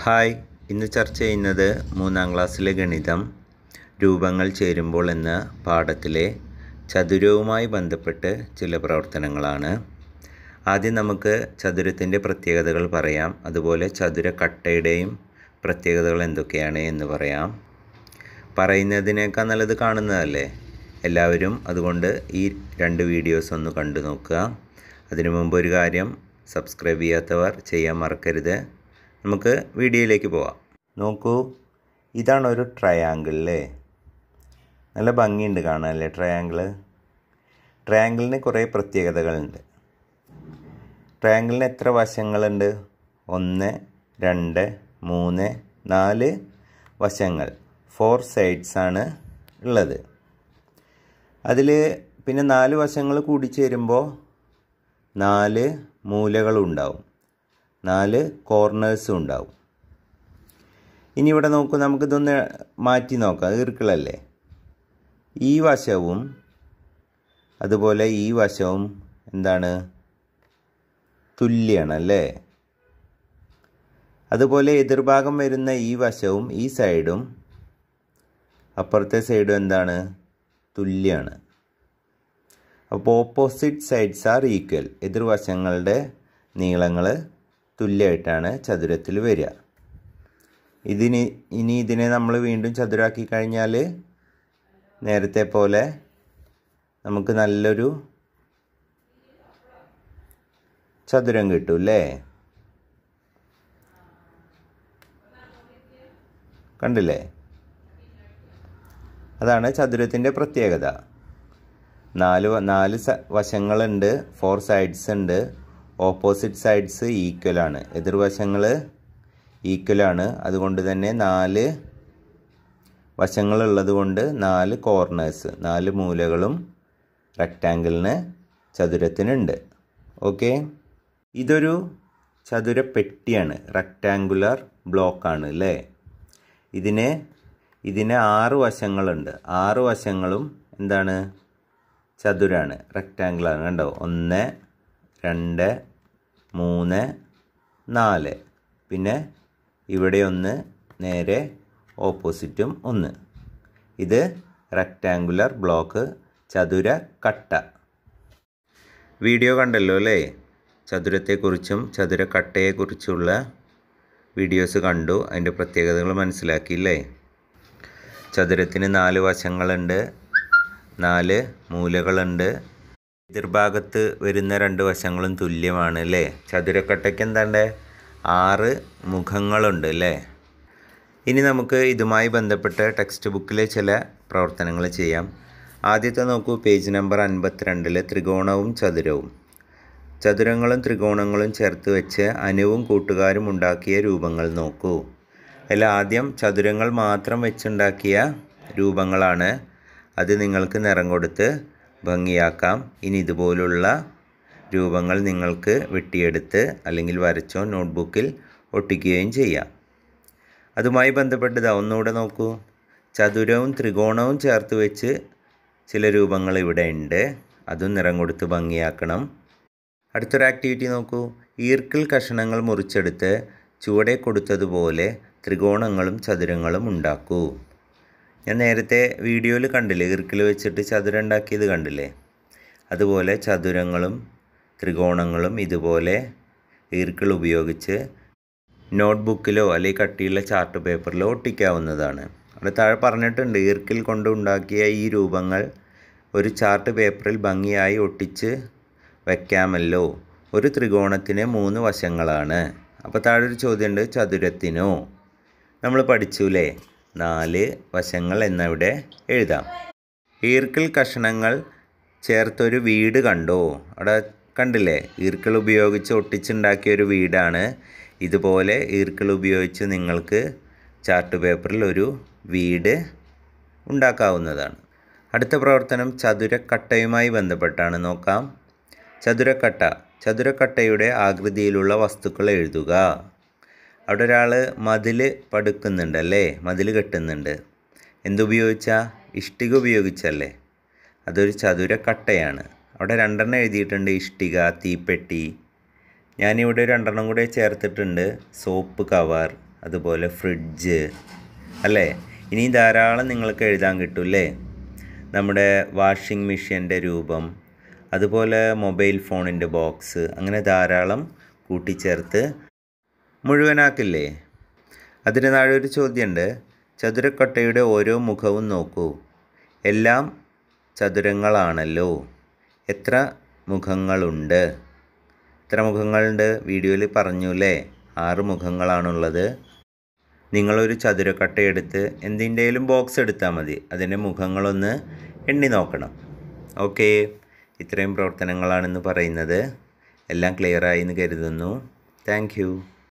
hi ഇന്ന് ചർച്ച ചെയ്യുന്നത് മൂന്നാം ക്ലാസ്സിലെ ഗണിതം രൂപങ്ങൾ ചേരുമ്പോൾ എന്ന പാഠത്തിലെ ചതുരവുമായി ബന്ധപ്പെട്ട് ചില പ്രവർത്തനങ്ങളാണ് ആദ്യം നമുക്ക് ചതുരത്തിൻ്റെ പ്രത്യേകതകൾ പറയാം അതുപോലെ ചതുരക്കട്ടയുടെയും പ്രത്യേകതകൾ എന്തൊക്കെയാണ് എന്ന് പറയാം പറയുന്നതിനേക്കാൾ നല്ലത് കാണുന്നതല്ലേ എല്ലാവരും അതുകൊണ്ട് ഈ രണ്ട് വീഡിയോസ് ഒന്ന് കണ്ടു നോക്കുക അതിനു മുമ്പ് ഒരു കാര്യം സബ്സ്ക്രൈബ് ചെയ്യാത്തവർ ചെയ്യാൻ മറക്കരുത് നമുക്ക് വീഡിയോയിലേക്ക് പോവാം നോക്കൂ ഇതാണ് ഒരു ട്രയാങ്കിൾ അല്ലേ നല്ല ഭംഗിയുണ്ട് കാണാനല്ലേ ട്രയാങ്കിള് ട്രയാങ്കിളിന് കുറേ പ്രത്യേകതകളുണ്ട് ട്രയാങ്കിളിന് എത്ര വശങ്ങളുണ്ട് ഒന്ന് രണ്ട് മൂന്ന് നാല് വശങ്ങൾ ഫോർ സൈഡ്സ് ആണ് ഉള്ളത് അതിൽ പിന്നെ നാല് വശങ്ങൾ കൂടിച്ചേരുമ്പോൾ നാല് മൂലകളുണ്ടാവും നാല് കോർണേഴ്സും ഉണ്ടാവും ഇനി ഇവിടെ നോക്കൂ നമുക്കിതൊന്ന് മാറ്റി നോക്കാം ഈർക്കിളല്ലേ ഈ വശവും അതുപോലെ ഈ വശവും എന്താണ് തുല്യമാണല്ലേ അതുപോലെ എതിർഭാഗം വരുന്ന ഈ വശവും ഈ സൈഡും അപ്പുറത്തെ സൈഡും എന്താണ് തുല്യമാണ് അപ്പോൾ ഓപ്പോസിറ്റ് സൈഡ്സ് ആർ ഈക്വൽ എതിർവശങ്ങളുടെ നീളങ്ങൾ തുല്യമായിട്ടാണ് ചതുരത്തിൽ വരിക ഇതിന് ഇനി ഇതിനെ നമ്മൾ വീണ്ടും ചതുരാക്കി കഴിഞ്ഞാൽ നേരത്തെ പോലെ നമുക്ക് നല്ലൊരു ചതുരം കിട്ടും അല്ലേ കണ്ടില്ലേ അതാണ് ചതുരത്തിൻ്റെ പ്രത്യേകത നാല് നാല് വശങ്ങളുണ്ട് ഫോർ സൈഡ്സ് ഉണ്ട് ഓപ്പോസിറ്റ് സൈഡ്സ് ഈക്വലാണ് എതിർവശങ്ങൾ ഈക്വലാണ് അതുകൊണ്ട് തന്നെ നാല് വശങ്ങളുള്ളത് കൊണ്ട് നാല് കോർണേഴ്സ് നാല് മൂലകളും റെക്റ്റാങ്കിളിന് ചതുരത്തിനുണ്ട് ഓക്കെ ഇതൊരു ചതുര പെട്ടിയാണ് റെക്റ്റാങ്കുലർ ബ്ലോക്കാണ് അല്ലേ ഇതിന് ഇതിന് ആറ് വശങ്ങളുണ്ട് ആറ് വശങ്ങളും എന്താണ് ചതുരാണ് റെക്റ്റാങ്കിളാണ് കണ്ടോ ഒന്ന് രണ്ട് മൂന്ന് നാല് പിന്നെ ഇവിടെ ഒന്ന് നേരെ ഓപ്പോസിറ്റും ഒന്ന് ഇത് റെക്റ്റാങ്കുലർ ബ്ലോക്ക് ചതുര കട്ട വീഡിയോ കണ്ടല്ലോ അല്ലേ ചതുരത്തെക്കുറിച്ചും ചതുരക്കട്ടയെക്കുറിച്ചുള്ള വീഡിയോസ് കണ്ടു അതിൻ്റെ പ്രത്യേകതകൾ മനസ്സിലാക്കിയില്ലേ ചതുരത്തിന് നാല് വശങ്ങളുണ്ട് നാല് മൂലകളുണ്ട് എതിർഭാഗത്ത് വരുന്ന രണ്ട് വശങ്ങളും തുല്യമാണ് അല്ലേ ചതുരക്കട്ടയ്ക്ക് എന്താണ്ട് ആറ് മുഖങ്ങളുണ്ട് അല്ലേ ഇനി നമുക്ക് ഇതുമായി ബന്ധപ്പെട്ട് ടെക്സ്റ്റ് ബുക്കിലെ ചില പ്രവർത്തനങ്ങൾ ചെയ്യാം ആദ്യത്തെ നോക്കൂ പേജ് നമ്പർ അൻപത്തിരണ്ടിൽ ത്രികോണവും ചതുരവും ചതുരങ്ങളും ത്രികോണങ്ങളും ചേർത്ത് വെച്ച് അനുവും കൂട്ടുകാരും ഉണ്ടാക്കിയ രൂപങ്ങൾ നോക്കൂ അതിൽ ആദ്യം ചതുരങ്ങൾ മാത്രം വെച്ചുണ്ടാക്കിയ രൂപങ്ങളാണ് അത് നിങ്ങൾക്ക് നിറം കൊടുത്ത് ഭംഗിയാക്കാം ഇനി ഇതുപോലുള്ള രൂപങ്ങൾ നിങ്ങൾക്ക് വെട്ടിയെടുത്ത് അല്ലെങ്കിൽ വരച്ചോ നോട്ട്ബുക്കിൽ ഒട്ടിക്കുകയും ചെയ്യാം അതുമായി ബന്ധപ്പെട്ടത് ഒന്നുകൂടെ നോക്കൂ ചതുരവും ത്രികോണവും ചേർത്ത് വെച്ച് ചില രൂപങ്ങൾ ഇവിടെ ഉണ്ട് അതും നിറം കൊടുത്ത് ഭംഗിയാക്കണം അടുത്തൊരു ആക്ടിവിറ്റി നോക്കൂ ഈർക്കിൽ കഷണങ്ങൾ മുറിച്ചെടുത്ത് ചുവടെ കൊടുത്തതുപോലെ ത്രികോണങ്ങളും ചതുരങ്ങളും ഉണ്ടാക്കൂ ഞാൻ നേരത്തെ വീഡിയോയിൽ കണ്ടില്ലേ ഈർക്കിൽ വെച്ചിട്ട് ചതുരം ഉണ്ടാക്കിയത് കണ്ടില്ലേ അതുപോലെ ചതുരങ്ങളും ത്രികോണങ്ങളും ഇതുപോലെ ഈർക്കിൾ ഉപയോഗിച്ച് നോട്ട്ബുക്കിലോ അല്ലെങ്കിൽ കട്ടിയുള്ള ചാർട്ട് പേപ്പറിലോ ഒട്ടിക്കാവുന്നതാണ് അവിടെ താഴെ പറഞ്ഞിട്ടുണ്ട് ഈർക്കിൽ കൊണ്ട് ഉണ്ടാക്കിയ ഈ രൂപങ്ങൾ ഒരു ചാർട്ട് പേപ്പറിൽ ഭംഗിയായി ഒട്ടിച്ച് വയ്ക്കാമല്ലോ ഒരു ത്രികോണത്തിന് മൂന്ന് വശങ്ങളാണ് അപ്പോൾ താഴെ ഒരു ചോദ്യമുണ്ട് ചതുരത്തിനോ നമ്മൾ പഠിച്ചുല്ലേ നാല് വശങ്ങൾ എന്നിവിടെ എഴുതാം ഈർക്കിൾ കഷണങ്ങൾ ചേർത്തൊരു വീട് കണ്ടോ അവിടെ കണ്ടില്ലേ ഈർക്കിൾ ഉപയോഗിച്ച് ഒട്ടിച്ചുണ്ടാക്കിയ ഒരു വീടാണ് ഇതുപോലെ ഈർക്കിൾ ഉപയോഗിച്ച് നിങ്ങൾക്ക് ചാർട്ട് പേപ്പറിൽ ഒരു വീട് ഉണ്ടാക്കാവുന്നതാണ് അടുത്ത പ്രവർത്തനം ചതുരക്കട്ടയുമായി ബന്ധപ്പെട്ടാണ് നോക്കാം ചതുരക്കട്ട ചതുരക്കട്ടയുടെ ആകൃതിയിലുള്ള വസ്തുക്കൾ എഴുതുക അവിടെ ഒരാൾ മതിൽ പടുക്കുന്നുണ്ടല്ലേ മതിൽ കെട്ടുന്നുണ്ട് എന്തുപയോഗിച്ചാൽ ഇഷ്ടിക ഉപയോഗിച്ചല്ലേ അതൊരു ചതുരക്കട്ടയാണ് അവിടെ രണ്ടെണ്ണം എഴുതിയിട്ടുണ്ട് ഇഷ്ടിക തീപ്പെട്ടി ഞാനിവിടെ രണ്ടെണ്ണം കൂടെ ചേർത്തിട്ടുണ്ട് സോപ്പ് കവർ അതുപോലെ ഫ്രിഡ്ജ് അല്ലേ ഇനി ധാരാളം നിങ്ങൾക്ക് എഴുതാൻ കിട്ടൂല്ലേ നമ്മുടെ വാഷിംഗ് മെഷീൻ്റെ രൂപം അതുപോലെ മൊബൈൽ ഫോണിൻ്റെ ബോക്സ് അങ്ങനെ ധാരാളം കൂട്ടിച്ചേർത്ത് മുഴുവനാക്കില്ലേ അതിന് താഴെ ഒരു ചോദ്യമുണ്ട് ചതുരക്കൊട്ടയുടെ ഓരോ മുഖവും നോക്കൂ എല്ലാം ചതുരങ്ങളാണല്ലോ എത്ര മുഖങ്ങളുണ്ട് എത്ര മുഖങ്ങളുണ്ട് വീഡിയോയിൽ പറഞ്ഞു അല്ലേ ആറ് മുഖങ്ങളാണുള്ളത് നിങ്ങളൊരു ചതുരക്കട്ട എടുത്ത് എന്തിൻ്റെയും ബോക്സ് എടുത്താൽ മതി അതിൻ്റെ മുഖങ്ങളൊന്ന് എണ്ണി നോക്കണം ഓക്കെ ഇത്രയും പ്രവർത്തനങ്ങളാണെന്ന് പറയുന്നത് എല്ലാം ക്ലിയറായി എന്ന് കരുതുന്നു താങ്ക്